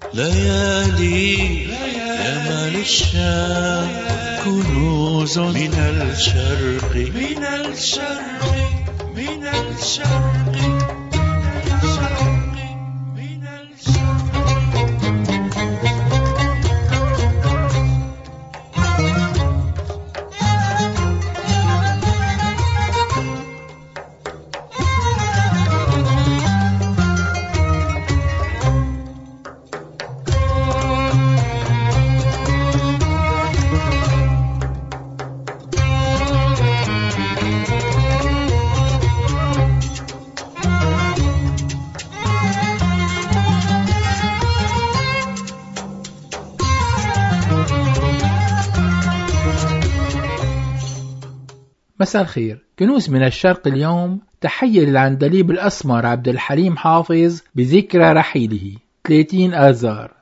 ليالي يا مال الشام كنوز من الشرق من الشرق من الشرق من الشرق من الشرق مساء الخير كنوز من الشرق اليوم تحية للعندليب الأسمر عبد الحليم حافظ بذكرى رحيله 30 آذار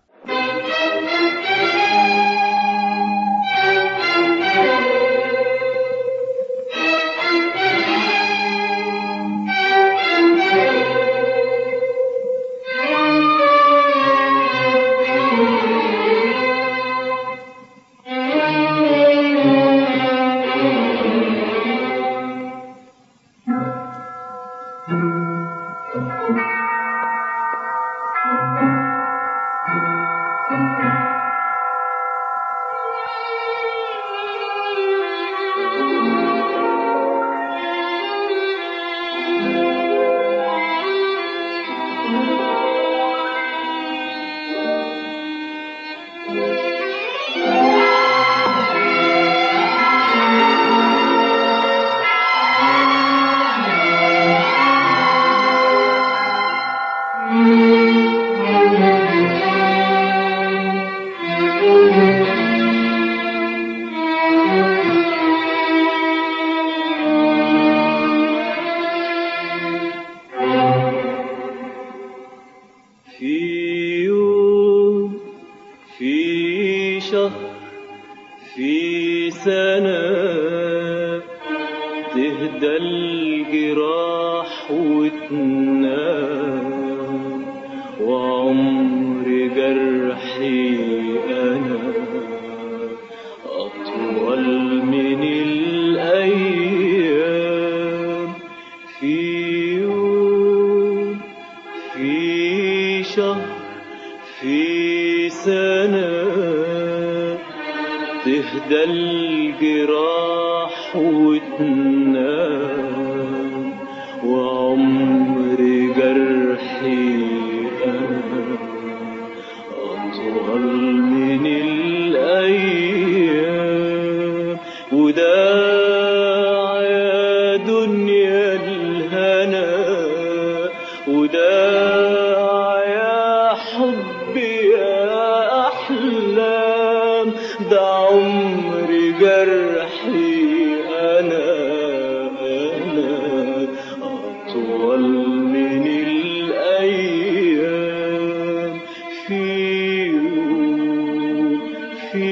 في يوم في شهر في سنة تهدى الجراح وتنام وعمر جرحي أنا أطول من الأيام في يوم في شهر في سنة تهدى الجراح وتنام وعمر جرحي أنا أطول من الأيام وداع يا دنيا الهنا وداع يا حبي يا أحلام ده عمري جرحي أنا أنا أطول من الأيام في يوم في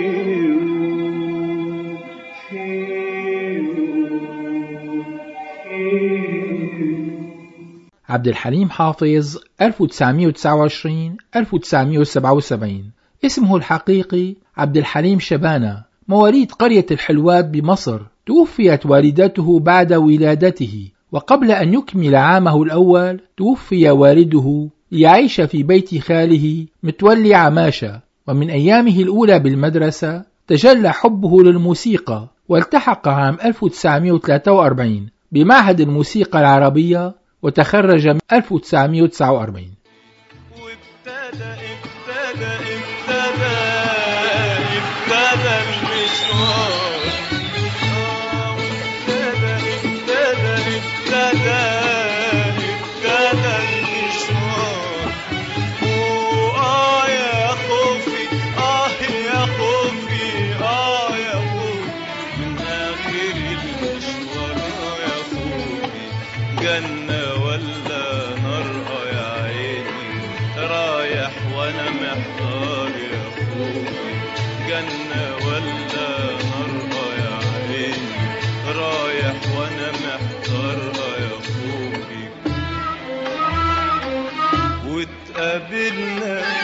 يوم في يوم في يوم عبد الحليم حافظ 1929 1977 اسمه الحقيقي عبد الحليم شبانة مواليد قرية الحلوات بمصر توفيت والدته بعد ولادته وقبل أن يكمل عامه الأول توفي والده ليعيش في بيت خاله متولي عماشة ومن أيامه الأولى بالمدرسة تجلى حبه للموسيقى والتحق عام 1943 بمعهد الموسيقى العربية وتخرج 1949 وابتدى ابتدى ابتدى ابتدى المشوار آه، ابتدى ابتدى ابتدى ابتدى المشوار وآه يا خوفي آه يا خوفي آه يا خوفي من آخر المشوار آه يا خوفي جنة ولا نار آه يا عيني رايح وانا محتار يا خوفي جنة ولا نار آه يا عيني رايح وانا محتار آه يا خوفي واتقابلنا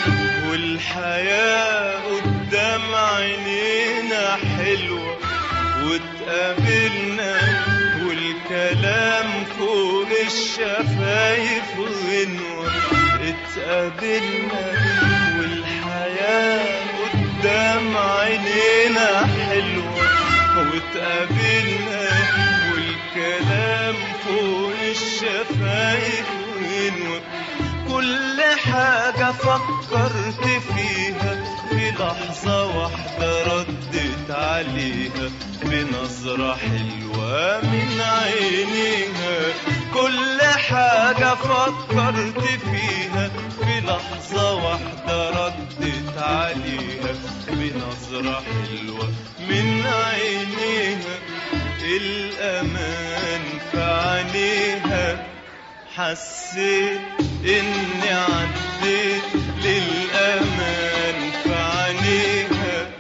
والحياة قدام عينينا حلوة واتقابلنا والكلام فوق الشفايف غنوة اتقابلنا والحياة قدام عينينا حلوة واتقابلنا والكلام فوق الشفايف غنوة كل حاجة فكرت فيها في لحظة واحدة ردت عليها بنظرة حلوة من عينيها كل حاجة فكرت فيها في لحظة واحدة ردت عليها بنظرة حلوة من عينيها الأمان في عينيها حسيت إني عديت للأمان في عينيها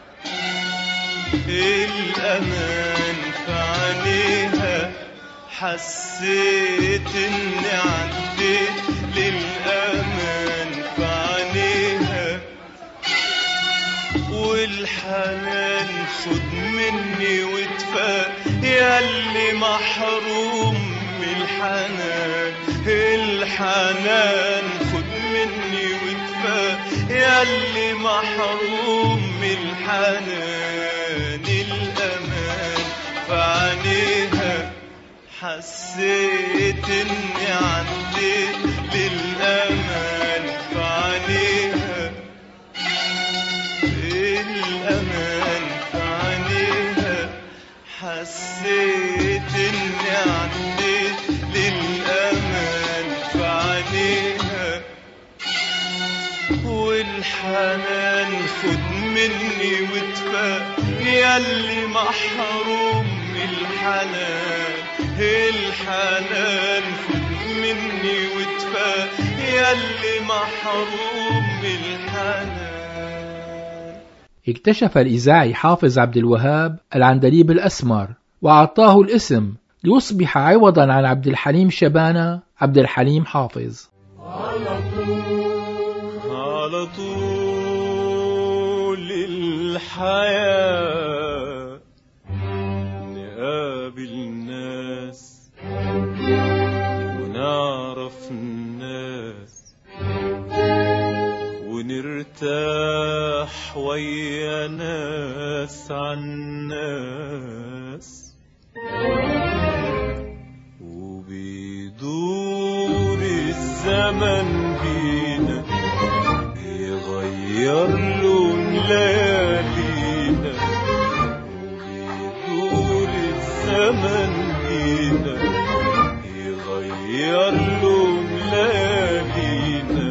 الأمان في عينيها حسيت إني عديت للأمان في عينيها والحنان خد مني وادفى ياللي محروم من الحنان الحنان خد مني وادفى ياللي محروم من الحنان الأمان في عينيها حسيت اني عديت للأمان في عينيها الأمان في عينيها حسيت إني عديت للأمان في عينيها والحنان خد مني وادفى ياللي محروم من الحنان الحنان خد مني وادفى ياللي محروم من الحنان اكتشف الإذاعي حافظ عبد الوهاب العندليب الأسمر وأعطاه الاسم ليصبح عوضا عن عبد الحليم شبانة عبد الحليم حافظ على طول الحياة نقابل ناس ونعرف الناس ونرتاح ويا ناس عن ناس وبيدور الزمن بينا يغير لون ليالينا وبيدور الزمن بينا يغير لون ليالينا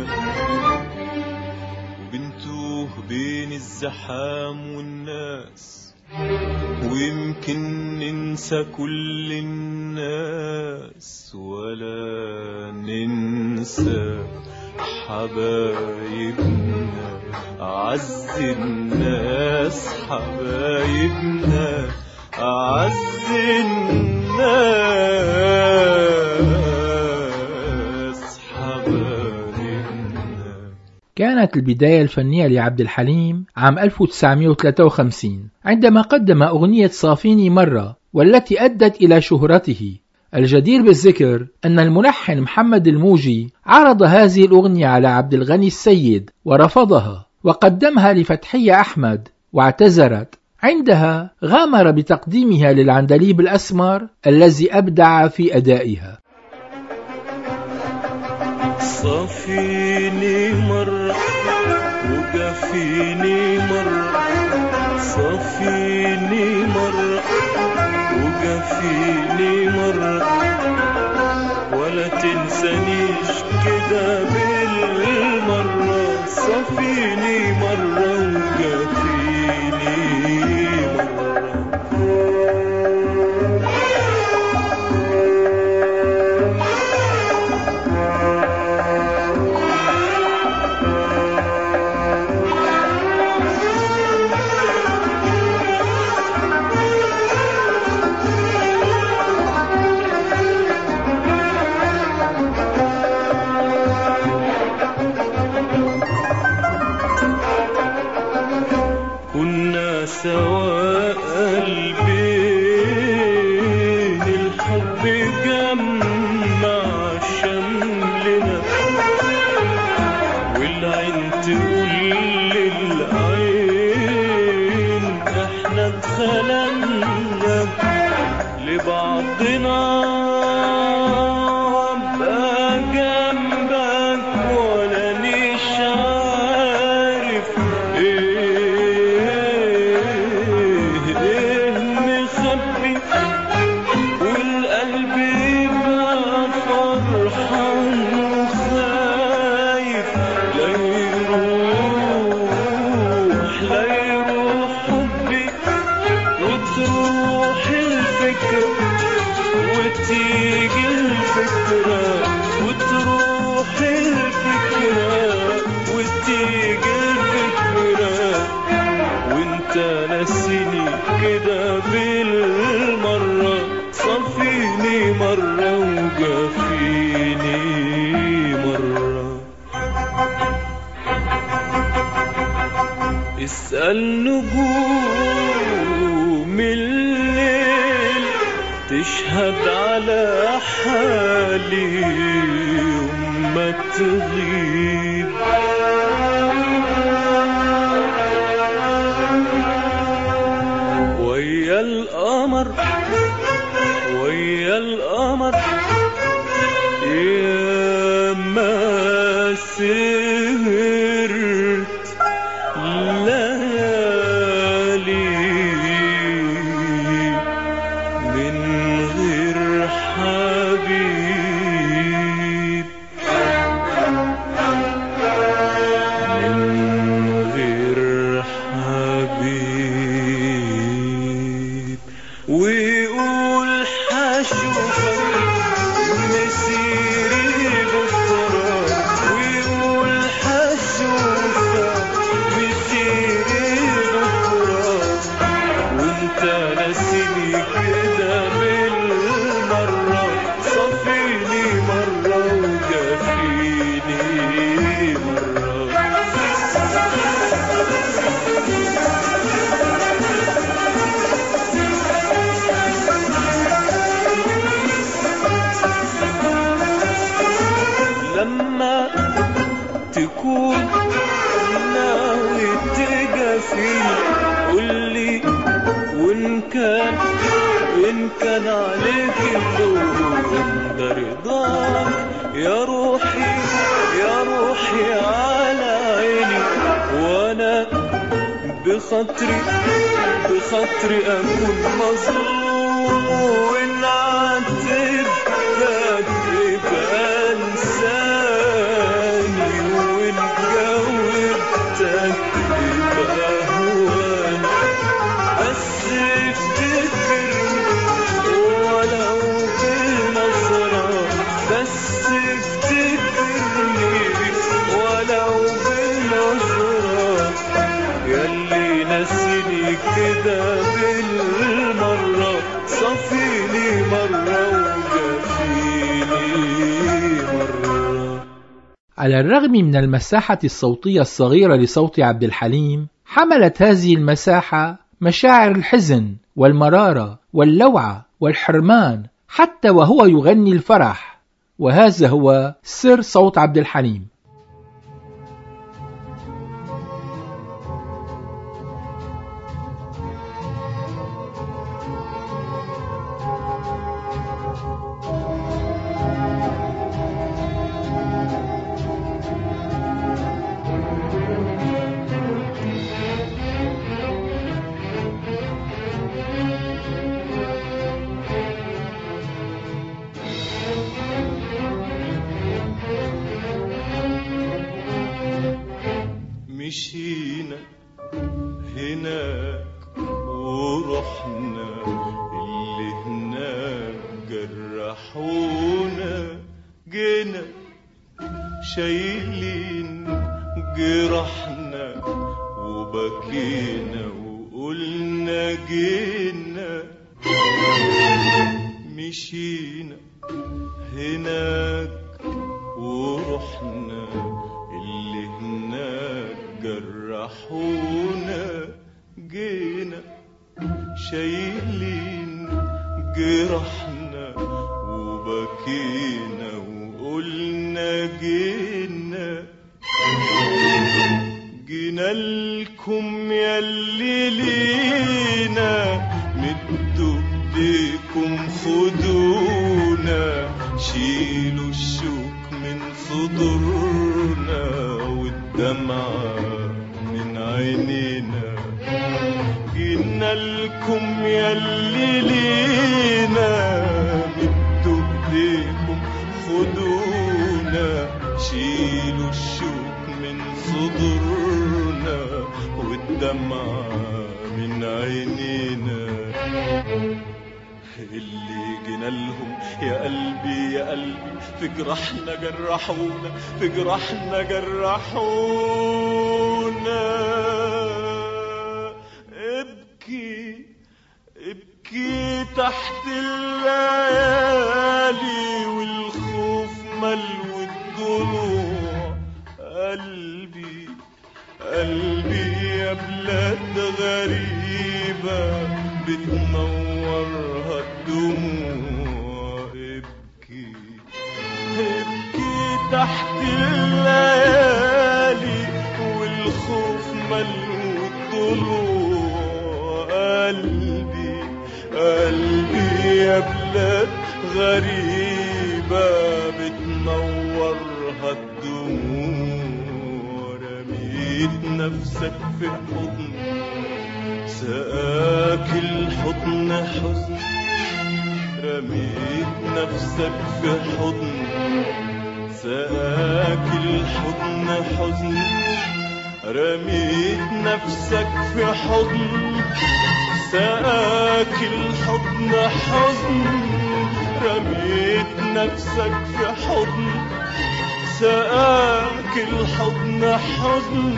وبنتوه بين الزحام والناس ويمكن ننسى كل الناس ولا ننسى حبايبنا أعز الناس حبايبنا أعز الناس حبايبنا كانت البداية الفنية لعبد الحليم عام 1953 عندما قدم أغنية صافيني مرة والتي أدت إلى شهرته الجدير بالذكر أن الملحن محمد الموجي عرض هذه الأغنية على عبد الغني السيد ورفضها وقدمها لفتحية أحمد واعتذرت عندها غامر بتقديمها للعندليب الأسمر الذي أبدع في أدائها صافيني مرة وقفيني مرة صافيني مرة وقفيني مرة ولا تنسانيش كده بالمرة صافيني مرة وقفيني مرة تقول للعين احنا اتخلقنا لبعضنا ابقى جنبك ولا مش عارف ايه ايه مخبي والقلب يبقى فرحان وخايف لا يروح لا يروح حبي وتروح الفكرة وتيجي الفكرة وتروح الفكرة وتيجي الفكرة وانت ناسيني كده بالمرة صفيني مرة وجافيني مرة اسأل نجوم الليل تشهد على حالي يوم ما تغيب ويا القمر ويا القمر يا ما سهرت ليالي من غير حبيب من غير حبيب ويقول حشوفك مسيري بكرة ويقول حشوفك مسيري بكرة وانت ناسيني كده بالمرة صفيني مرة وجافيني مرة لما تكون ناوي تجافيني قولي وإن كان إن كان عليك اللوم ده رضاك يا روحي يا روحي على عيني وأنا بخاطري بخاطري أكون مظلوم وإن عاتبتك يبقى انساني وإن جاوبتك يبقى هواني بس افتكرني ولو بنظرة بس افتكرني ولو بنظرة ياللي ناسيني كده بالمرة صفيني مرة وجافيني مرة على الرغم من المساحة الصوتية الصغيرة لصوت عبد الحليم حملت هذه المساحة مشاعر الحزن والمرارة واللوعة والحرمان حتى وهو يغني الفرح وهذا هو سر صوت عبد الحليم مشينا هناك ورحنا اللي هناك جرحونا جينا شايلين جرحنا وبكينا وقلنا جينا مشينا هناك ورحنا اللي هناك جرحونا جينا شايلين جرحنا وبكينا وقلنا جينا جينا لكم ياللي لينا مدوا ايديكم خدونا شيلوا الشوك من صدورنا والدمعة من عينينا جينا لكم ياللي لينا مدوا ايديكم خدونا شيلوا الشوك من صدورنا والدمعة من عينينا اللي جينا لهم يا قلبي يا قلبي في جراحنا جرحونا في جراحنا جرحونا ابكي ابكي تحت الليالي والخوف ملو الضلوع قلبي قلبي يا بلاد غريبة بتنورها الدموع ابكي ابكي تحت الليالي والخوف ملو الضلوع قلبي قلبي يا بلاد غريبة بتنورها الدموع رميت نفسك في حضن سقاك الحضن حزن رميت نفسك في حضن سقاك الحضن حزن رميت نفسك في حضن سقاك الحضن حزن رميت نفسك في حضن سقاك الحضن حزن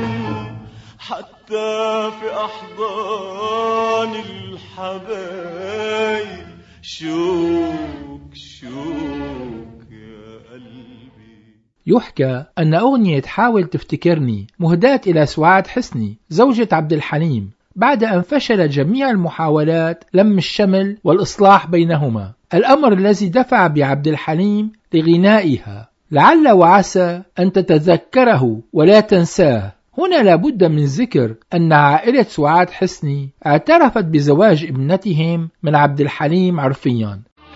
حتى في أحضان الحبايب شوك شوك يا قلبي يحكى أن أغنية حاول تفتكرني مهداة إلى سعاد حسني زوجة عبد الحليم بعد أن فشلت جميع المحاولات لم الشمل والإصلاح بينهما الأمر الذي دفع بعبد الحليم لغنائها لعل وعسى أن تتذكره ولا تنساه هنا لابد من ذكر أن عائلة سعاد حسني اعترفت بزواج ابنتهم من عبد الحليم عرفيا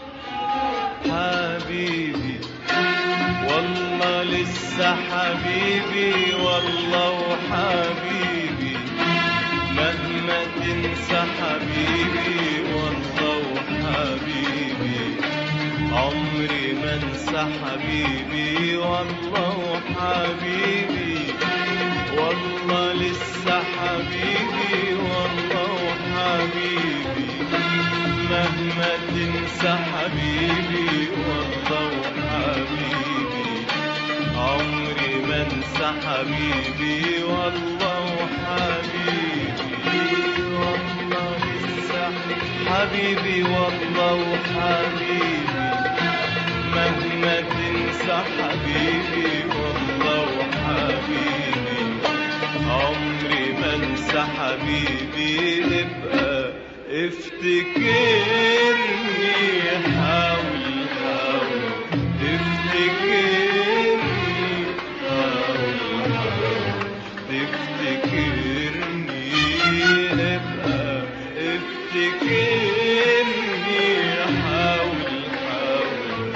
حبيبي والله لسه حبيبي والله وحبيبي مهما تنسى حبيبي والله وحبيبي عمري ما انسى حبيبي والله وحبيبي والله لسه حبيبي والله وحبيبي مهما تنسى حبيبي والله وحبيبي عمري ما انسى حبيبي والله وحبيبي والله لسه حبيبي والله وحبيبي مهما تنسى حبيبي والله وحبيبي عمري ما انسى حبيبي ابقى افتكرني حاول حاول تفتكرني حاول حاول تفتكرني ابقى افتكرني حاول حاول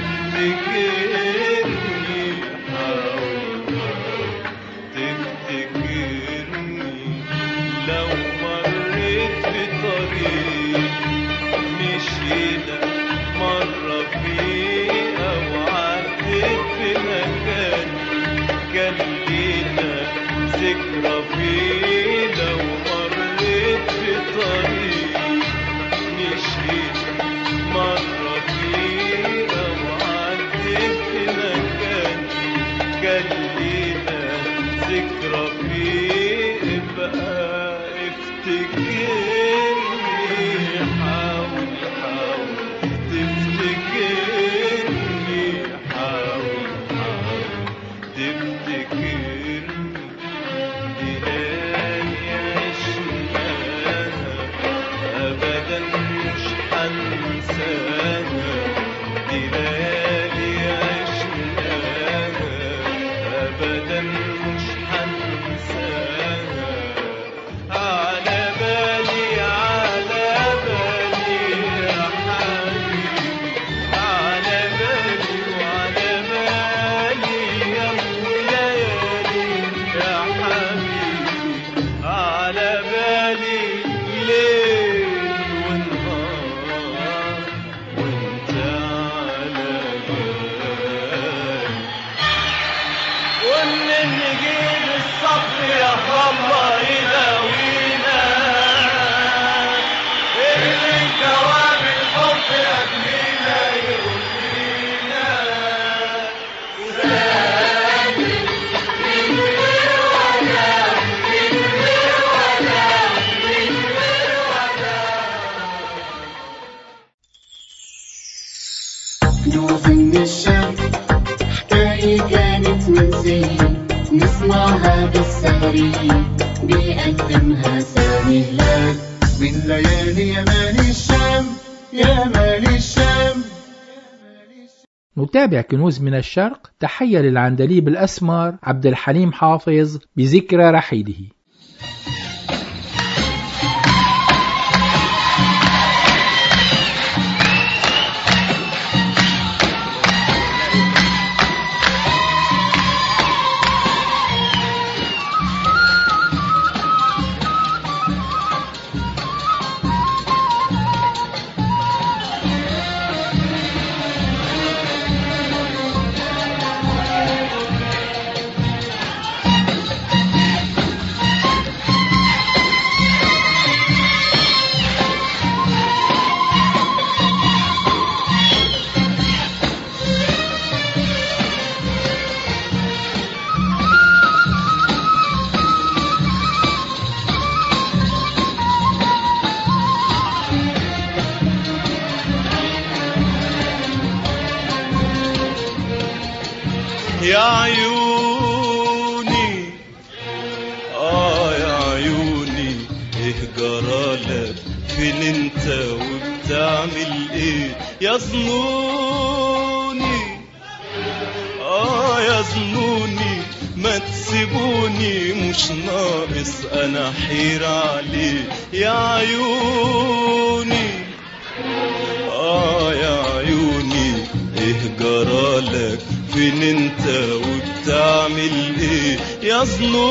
تفتكرني حاول حاول تفتكرني لو مريت في طريق مشينا مرة فيه أو عديت في مكان كان لينا ذكرى فيه لو مريت في طريق مشينا مرة فيه أو عديت في مكان كان لينا ذكرى فيه ابقى افتكرني حاول حاول تفتكرني حاول حاول تفتكرني اللي نجيب الصبر يا الله يداوينا اللي جواب الحب يبنينا يرضينا نوف من الشام حكاية كانت منسية نسمعها بالسهرية بيقدمها سامي هلال من ليالي يمان الشام يا مال الشام نتابع كنوز من الشرق تحير العندليب الأسمر عبد الحليم حافظ بذكرى رحيله يا عيوني اه يا عيوني ايه جرالك فين انت وبتعمل ايه يا ظنوني اه يا ظنوني ما تسيبوني مش ناقص انا حير عليه يا عيوني آه يا عيوني إيه جرالك فين أنت وبتعمل إيه يا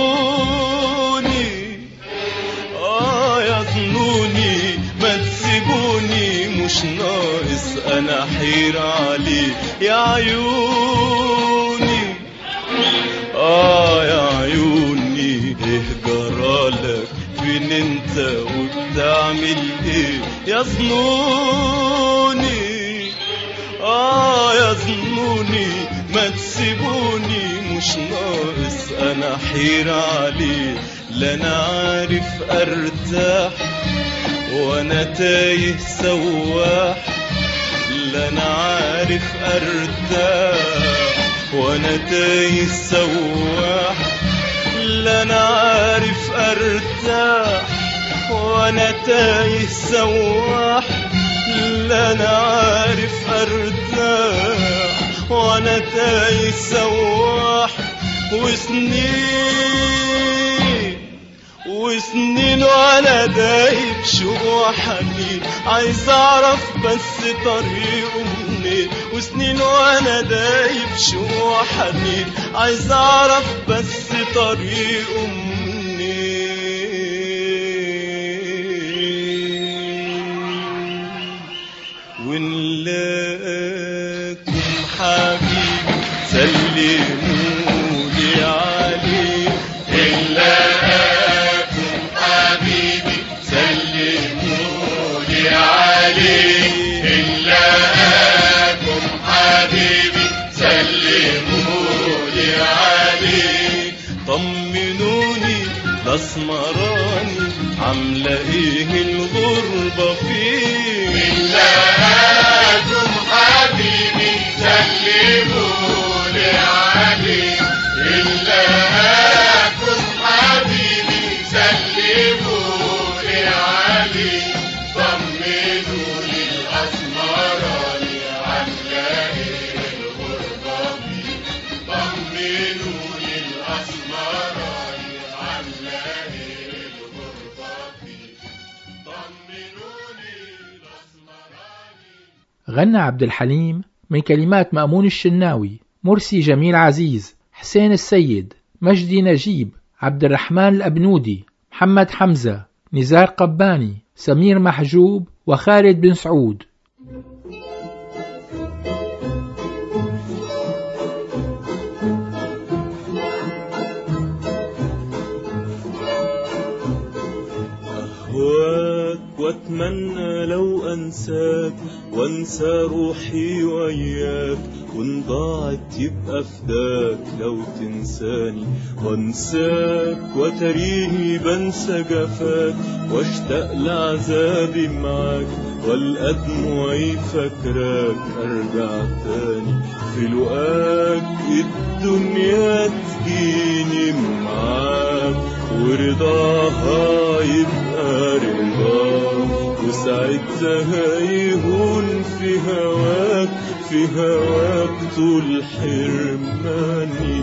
ظنوني آه يا ظنوني ما تسيبوني مش ناقص أنا حير عليه يا عيوني آه يا عيوني إيه جرالك فين أنت وبتعمل إيه يا ظنوني آه يا ظنوني ما تسيبوني مش ناقص أنا حير عليه لا أنا عارف أرتاح وأنا تايه سواح لا أنا عارف أرتاح وأنا تايه سواح لا أنا عارف أرتاح وأنا تايه سواح لا أنا عارف أرتاح وأنا تايه سواح وسنين وسنين وانا دايب شوق حنين عايز اعرف بس طريقه منين وسنين وانا دايب شوق حنين عايز اعرف بس طريقه منين ونلاقيكم حبيبي سلمولي عليه نلاقيكم حبيبي سلمولي عليه نلاقيكم حبيبي سلمولي عليه طمنوني الاسمراني عامله ايه الغربه فيه نلاقيكم حبيبي سلمولي عليه نلاقيكم حبيبي سلمولي عليه طمنوني الاسمراني عامله ايه الغربه فيه طمنوني الاسمراني عامله ايه الغربه فيه طمنوني الاسمراني غنى عبد الحليم من كلمات مأمون الشناوي مرسي جميل عزيز حسين السيد مجدي نجيب عبد الرحمن الأبنودي محمد حمزة نزار قباني سمير محجوب وخالد بن سعود واتمنى لو انساك وانسى روحي وياك وان ضاعت يبقى فداك لو تنساني وانساك وتريني بنسى جفاك واشتاق لعذابي معاك والقى دموعي فاكراك ارجع تاني في لقاك الدنيا تجيني معاك ورضاها يبقى رضاك وساعتها يهون في هواك في هواك طول حرماني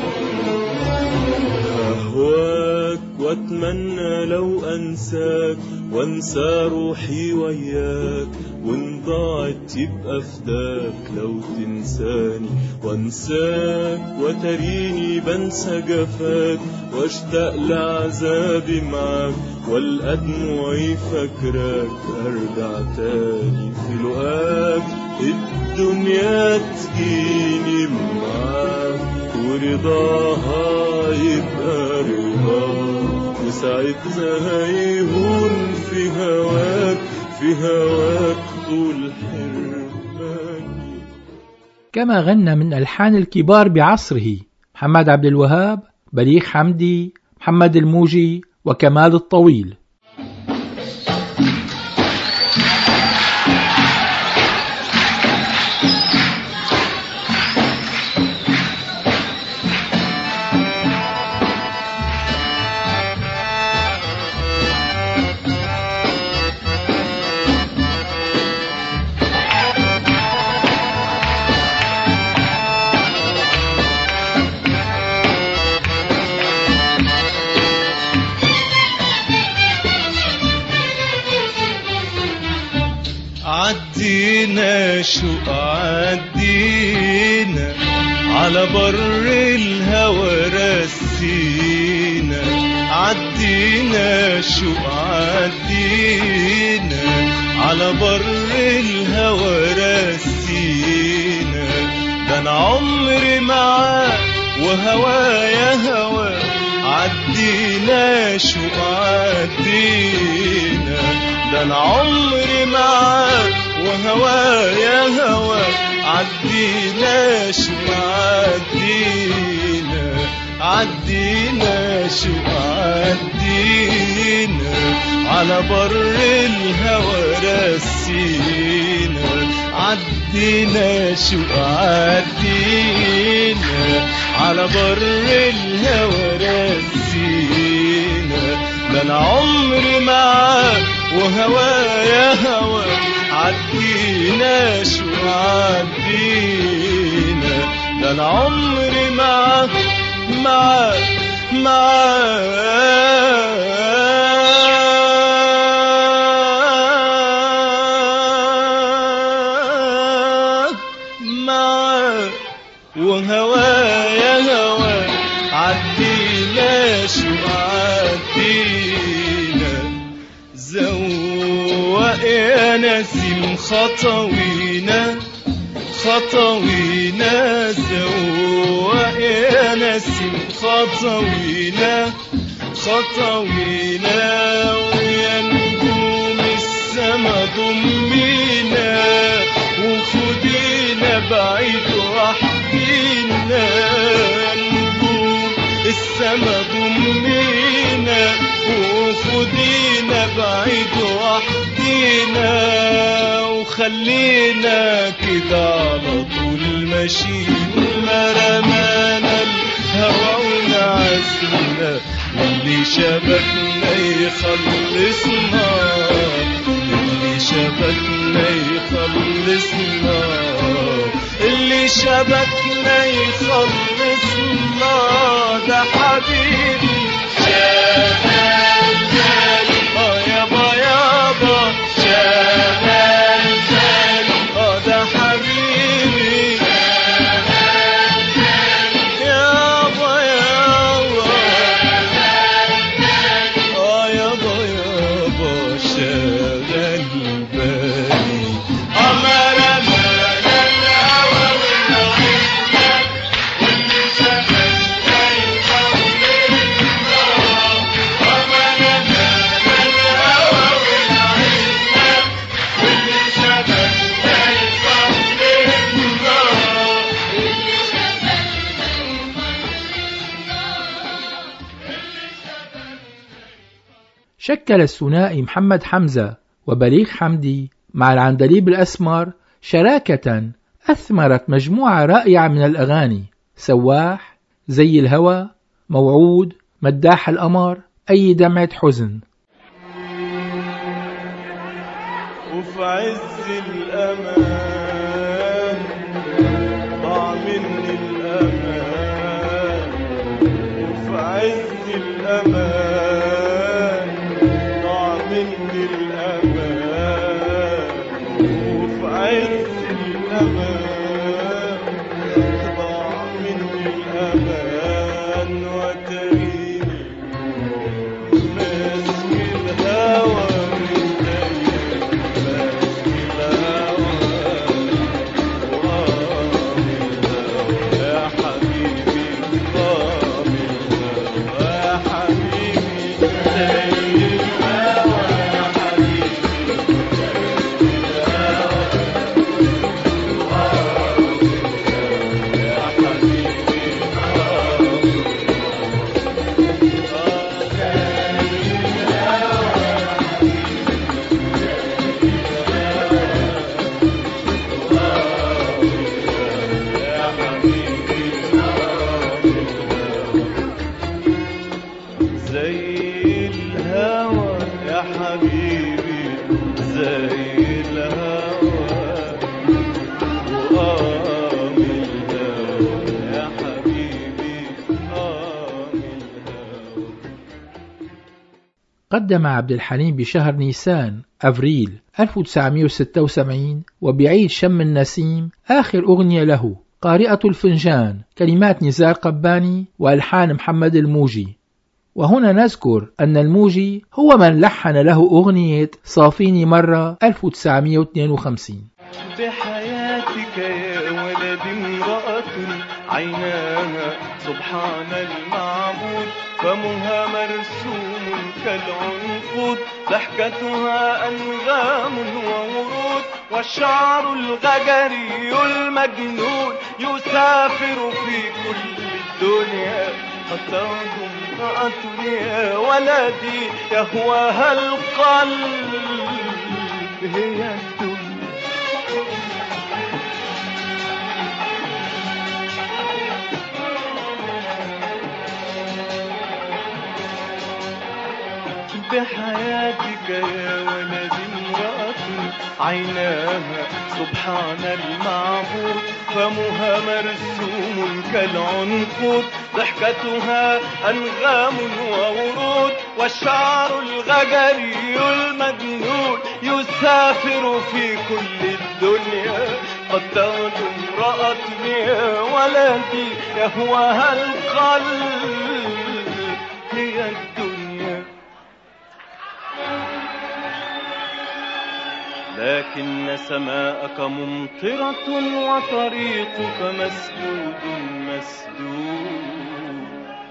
أهواك واتمنى لو أنساك وانسى روحي وياك وان ضاعت يبقى فداك لو تنساني وانساك وتريني بنسى جفاك واشتاق لعذابي معاك والقى دموعي فاكراك ارجع تاني في لقاك الدنيا تجيني معاك ورضاها يبقى رضاك وساعتها يهون في هواك في هواك طول حرماني كما غنى من ألحان الكبار بعصره محمد عبد الوهاب بليغ حمدي محمد الموجي وكمال الطويل عدينا شو عدينا على بر الهوى رسينا عدينا شو عدينا على بر الهوى رسينا ده انا عمري معاك وهوايا هوا عدينا شو عدينا ده انا عمري معاك وهوايا هوا عدينا شو عدينا عدينا شو عدينا على بر الهوى رسينا عدينا شو عدينا على بر الهوى رسينا ده انا عمري معاك وهوايا هوا عدينا شو عدينا ده انا عمري معاك معاك معاك معاك وهوايا هوا عدينا شو عدينا زوق يا نسيم خطوينا خطوينا زوق يا نسيم خطوينا خطوينا ويا نجوم السما ضمينا وخدينا بعيد وحدينا نجوم السما ضمينا وخدينا بعيد وحدينا وخلينا كده على طول ماشيين ما رمانا الهوى ونعسنا واللي شبكنا يخلصنا اللي شبكنا يخلصنا اللي شبكنا يخلصنا ده حبيبي شغال بالي اه يابا يابا شغال بالي اه ده حبيبي يابا يابا اه يابا يابا شغال بالي أمر أمر الهوى والنعيم واللي شغال شكل الثنائي محمد حمزة وبليغ حمدي مع العندليب الأسمر شراكة أثمرت مجموعة رائعة من الأغاني سواح زي الهوى موعود مداح القمر أي دمعة حزن وفي عز الأمان ضاع مني الأمان وفي عز الأمان ضاع مني الأمان وفي عز الأمان ضاع مني الأمان وتريني ماسك الهوى من دايما ماسك الهوى يا حبيبي قام الهوى يا حبيبي زي الهوى يا حبيبي يا حبيبي يا حبيبي زي الهوى يا حبيبي زي الهوى وقام الهوى يا حبيبي قام الهوى قدم عبد الحليم بشهر نيسان أفريل 1976 وبعيد شم النسيم آخر أغنية له قارئة الفنجان كلمات نزار قباني وألحان محمد الموجي وهنا نذكر أن الموجي هو من لحن له أغنية صافيني مرة 1952 بحياتك يا ولد امرأة عيناها سبحان المعبود فمها مرسوم كالعنقود ضحكتها أنغام وورود والشعر الغجري المجنون يسافر في كل الدنيا قد تهضم امرأة يا ولدي يهواها القلب هي الدنيا بحياتك يا ولد امرأة عيناها سبحان المعبود فمها مرسوم كالعنقود ضحكتها أنغام وورود والشعر الغجري المجنون يسافر في كل الدنيا قد تغدو امرأة يا ولدي يهواها القلب هي الدنيا لكن سماءك ممطرة وطريقك مسدود مسدود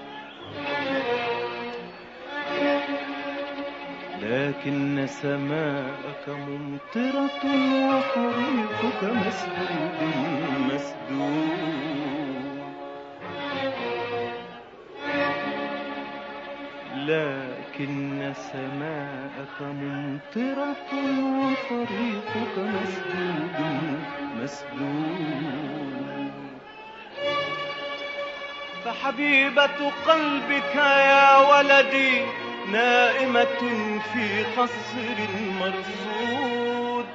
لكن سماءك ممطرة وطريقك مسدود مسدود لكن سماءك ممطرة وطريقك مسدود مسدود فحبيبة قلبك يا ولدي نائمة في قصر مرصود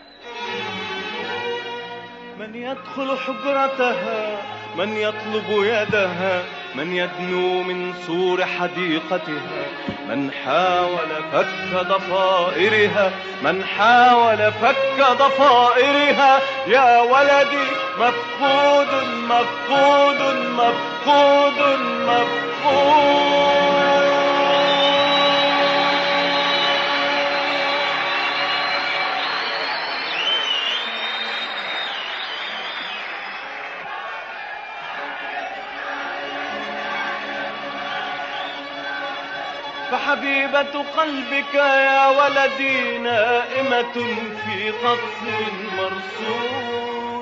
من يدخل حجرتها من يطلب يدها من يدنو من سور حديقتها من حاول فك ضفائرها من حاول فك ضفائرها يا ولدي مفقود مفقود مفقود مفقود فحبيبة قلبك يا ولدي نائمة في قصر مرصود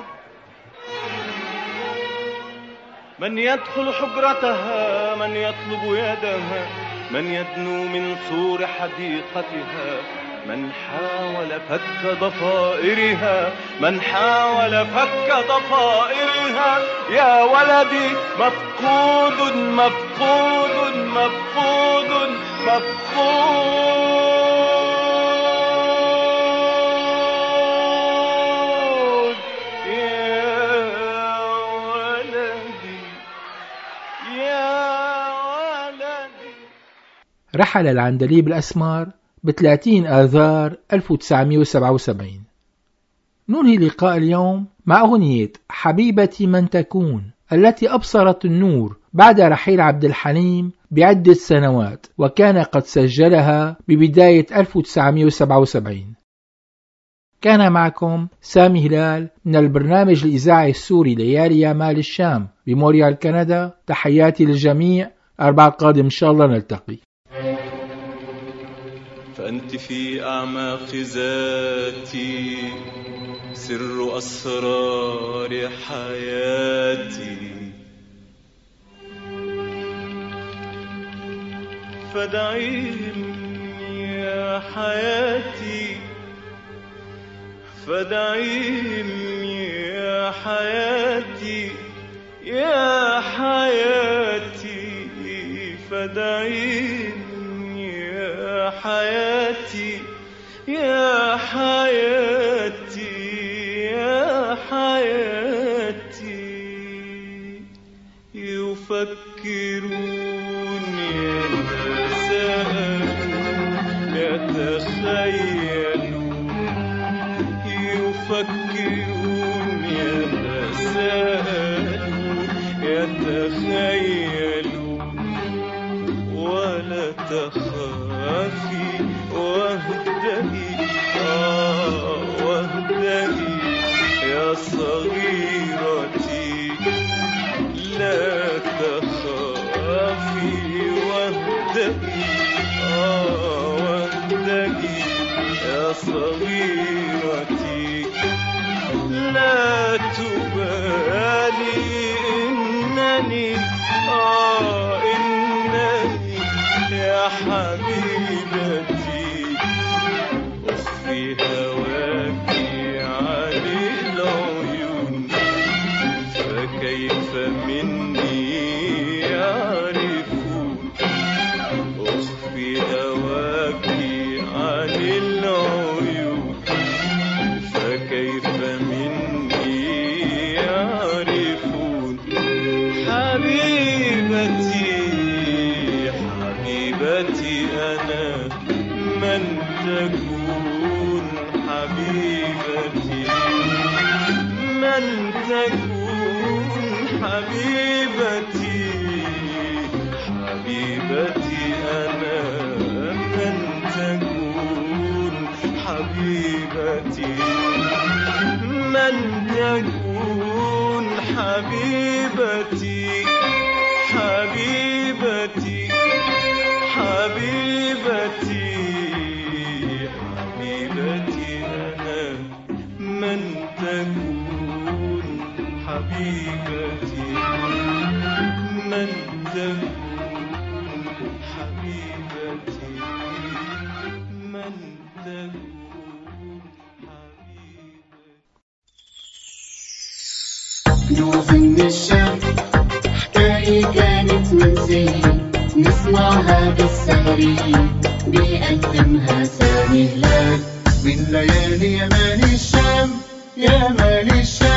من يدخل حجرتها من يطلب يدها من يدنو من سور حديقتها من حاول فك ضفائرها من حاول فك ضفائرها يا ولدي مفقود مفقود مفقود مفقود يا ولدي يا ولدي رحل العندليب الأسمر ب 30 آذار 1977 ننهي لقاء اليوم مع أغنية حبيبتي من تكون التي أبصرت النور بعد رحيل عبد الحليم بعدة سنوات وكان قد سجلها ببداية 1977 كان معكم سامي هلال من البرنامج الإذاعي السوري ليالي يا مال الشام بموريال كندا تحياتي للجميع أربع القادم إن شاء الله نلتقي فأنت في أعماق ذاتي سر أسرار حياتي فدعيني يا حياتي فدعيني يا حياتي يا حياتي فدعيني يا حياتي يا حياتي يا حياتي يفكرون يتساءلون يتخيلون يفكرون يتساءلون يتخيلون ولا تخافي واهدئي آه واهدئي يا صغيرتي لا تخافي واهدئي آه واهدئي يا صغيرتي لا تبالي إنني آه إنني يا حبيبتي أخفي هواك عن العيون فكيف مني يعرفون أخفي هواك عن العيون فكيف مني يعرفون حبيبتي حبيبتي أنا من تكون حبيبتي من تكون حبيبتي حبيبتي أنا من تكون حبيبتي من تكون حبيبتي حبيبتي حبيبتي حبيبتي أنا من تكون حبيبتي من تكون حبيبتي من تكون حبيبتي كنوز من الشام حكاية كانت منسية نسمعها بالسهري بيقدمها سامي هلال من ليالي يا مال الشام يا مال الشام